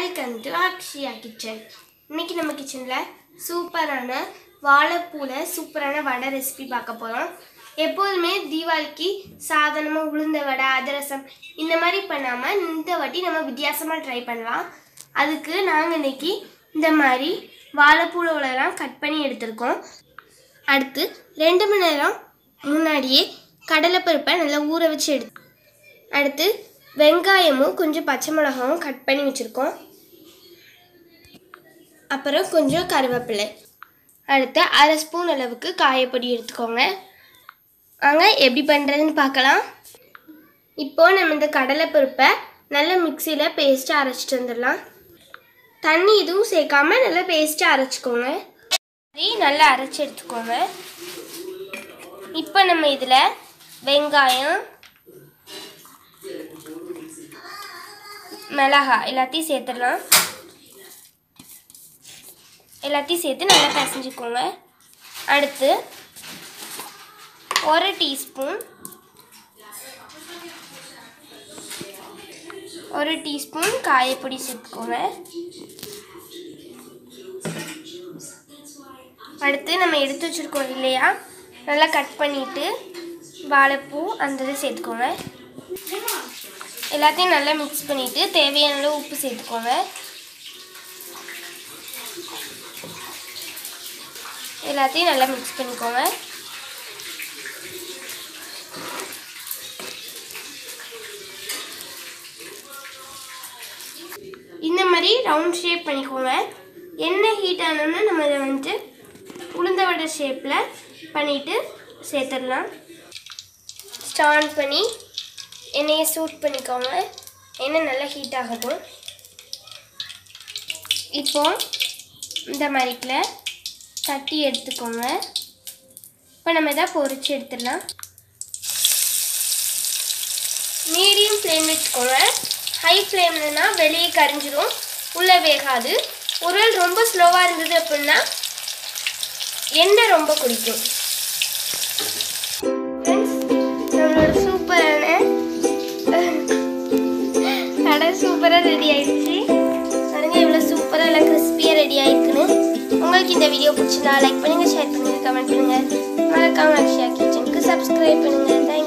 welcome to Akshaya kitchen இன்னைக்கு நம்ம கிச்சனில் சூப்பரான வாழைப்பூவில் சூப்பரான வடை ரெசிபி பார்க்க போகிறோம் எப்போதுமே தீபாவளிக்கு சாதாரணமாக உளுந்த வடை அதிரசம் இந்த மாதிரி பண்ணாமல் இந்த வாட்டி நம்ம வித்தியாசமாக ட்ரை பண்ணலாம் அதுக்கு நாங்கள் இன்னைக்கு இந்த மாதிரி வாழைப்பூலெல்லாம் கட் பண்ணி எடுத்திருக்கோம் அடுத்து ரெண்டு மணி நேரம் முன்னாடியே கடலைப்பருப்பை நல்லா ஊற வச்சு எடு அடுத்து வெங்காயமும் கொஞ்சம் பச்சை மிளகாவும் கட் பண்ணி வச்சுருக்கோம் அப்புறம் கொஞ்சம் கருவேப்பிலை அடுத்து அரை ஸ்பூன் அளவுக்கு காயப்பொடி எடுத்துக்கோங்க வாங்க எப்படி பண்ணுறதுன்னு பார்க்கலாம் இப்போ நம்ம இந்த கடலைப்பருப்பை நல்லா மிக்சியில் பேஸ்ட்டாக அரைச்சிட்டு வந்துடலாம் தண்ணி எதுவும் சேர்க்காம நல்லா பேஸ்ட்டாக அரைச்சிக்கோங்க சரி நல்லா அரைச்சி எடுத்துக்கோங்க இப்போ நம்ம இதில் வெங்காயம் மிளகா எல்லாத்தையும் சேர்த்துடலாம் எல்லாத்தையும் சேர்த்து நல்லா பிசைஞ்சுக்கோங்க அடுத்து ஒரு டீஸ்பூன் ஒரு டீஸ்பூன் காயப்பொடி சேர்த்துக்கோங்க அடுத்து நம்ம எடுத்து வச்சுருக்கோம் இல்லையா நல்லா கட் பண்ணிவிட்டு வாழைப்பூ அந்த இதை சேர்த்துக்கோங்க எல்லாத்தையும் நல்லா மிக்ஸ் பண்ணிவிட்டு தேவையான அளவு உப்பு சேர்த்துக்கோங்க எல்லாத்தையும் நல்லா மிக்ஸ் பண்ணிக்கோங்க இந்த மாதிரி ரவுண்ட் ஷேப் பண்ணிக்கோங்க எண்ணெய் ஹீட் ஆனோன்னா நம்ம இதை வந்துட்டு உளுந்த வடை ஷேப்பில் பண்ணிவிட்டு சேர்த்துடலாம் ஸ்டார்ட் பண்ணி எண்ணெயை சூட் பண்ணிக்கோங்க எண்ணெய் நல்லா ஹீட் ஆகட்டும் இப்போ இந்த மாதிரிக்கில் தட்டி எடுத்துக்கோங்க இப்போ நம்ம இதை பொரிச்சு எடுத்துடலாம் மீடியம் ஃப்ளேம் வச்சுக்கோங்க ஹை ஃப்ளேம்லனா வெளியே கரிஞ்சிரும் உள்ளே வேகாது உரல் ரொம்ப ஸ்லோவாக இருந்தது அப்படின்னா எண்ணெய் ரொம்ப குடிக்கும் Friends, நம்மளோட சூப்பரான கடை சூப்பராக ரெடி ஆயிடுச்சு பாருங்க இவ்வளோ சூப்பராக எல்லாம் கிறிஸ்பியாக ரெடி ஆயிருக்குன்னு உங்களுக்கு இந்த வீடியோ பிடிச்சிருந்தா லைக் பண்ணுங்கள் ஷேர் பண்ணுங்கள் கமெண்ட் பண்ணுங்கள் மறக்காம அக்ஷயா கிச்சனுக்கு சப்ஸ்கிரைப் பண்ணுங்கள் தேங்க்யூ